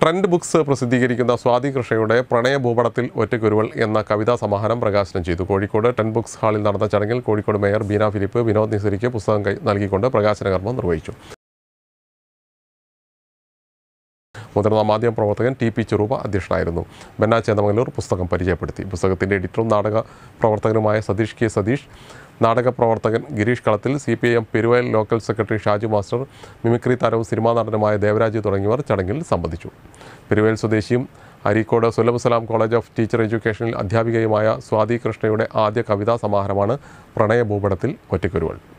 trend books പ്രസിദ്ധീകരിക്കുന്ന സ്വാതി കൃഷ്ണയുടെ പ്രണയ ഭൂപടത്തിൽ ഒറ്റക്കുരുവൾ എന്ന കവിതാ സമാഹാരം പ്രകാശനം ചെയ്തു കോഴിക്കോട് ട്രെൻഡ് ബുക്സ് ഹാളിൽ നടന്ന ചടങ്ങിൽ കോഴിക്കോട് മേയർ ബീന ഫിലിപ്പ് വിനോദ് നിസരിക്ക് പുസ്തകം കൈ- നൽകിക്കൊണ്ട് പ്രകാശന കർമ്മം നിർവഹിച്ചു മുതിർന്ന മാധ്യമപ്രവർത്തകൻ ടി പി ചെറുപ അധ്യക്ഷനായിരുന്നു ബെന്ന ചേന്ദമംഗലൂർ പുസ്തകം പരിചയപ്പെടുത്തി പുസ്തകത്തിൻ്റെ എഡിറ്ററും നാടക പ്രവർത്തകനുമായ സതീഷ് കെ സതീഷ് നാടക പ്രവർത്തകൻ Girish Kalathil C P I M Peruvayal local secretary Shaju master mimicry താരവും സിനിമാ നടനുമായ ദേവരാജ് തുടങ്ങിയവർ ചടങ്ങിൽ സംബന്ധിച്ചു പെരുവയൽ സ്വദേശിയും Areekode Sullamussalam college of teacher എഡ്യൂക്കേഷനിൽ അധ്യാപികയുമായ സ്വാതി കൃഷ്ണയുടെ ആദ്യ കവിതാ സമാഹാരമാണ് പ്രണയ ഭൂപടത്തിൽ ഒറ്റക്കുരുവൾ